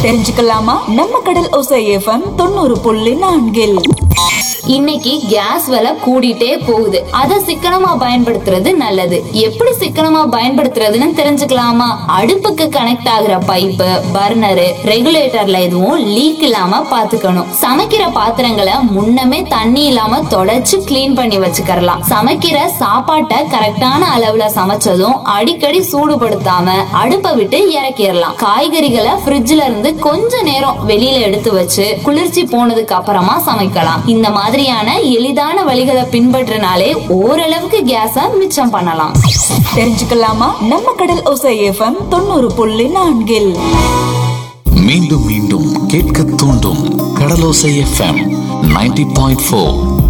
தெரிஞ்சுக்கலாமா நம்ம கடல் ஒசை எஃப்எம் தொண்ணூறு புள்ளி நான்கில் இன்னைக்கு கேஸ் விலை கூடிட்டே போகுது அத சிக்கனமா பயன்படுத்துறது நல்லது எப்படி சிக்கனமா பயன்படுத்துறதுன்னு தெரிஞ்சுக்கலாமா அடுப்புக்கு கனெக்ட் ஆகுற பைப்பு பர்னரு ரெகுலேட்டர்ல எதுவும் லீக் இல்லாம பாத்துக்கணும் சமைக்கிற பாத்திரங்களை முன்னமே தண்ணி இல்லாம தொடச்சு க்ளீன் பண்ணி வச்சுக்கறலாம் சமைக்கிற சாப்பாட்டை கரெக்டான அளவுல சமைச்சதும் அடிக்கடி சூடுபடுத்தாம அடுப்பை விட்டு இறக்கிடலாம் காய்கறிகளை ஃப்ரிட்ஜ்ல இருந்து கொஞ்ச நேரம் வெளியில எடுத்து வச்சு குளிர்ச்சி போனதுக்கு அப்புறமா சமைக்கலாம் இந்த மாதிரியான எளிதான வழிகளை பின்பற்றினாலே ஓரளவுக்கு கேஸ மிச்சம் பண்ணலாம் தெரிஞ்சுக்கலாமா நம்ம கடல் ஒசை எஃப்எம் தொண்ணூறு புள்ளி நான்கில் மீண்டும் மீண்டும் கேட்க தூண்டும் Kadalosai FM ninety point four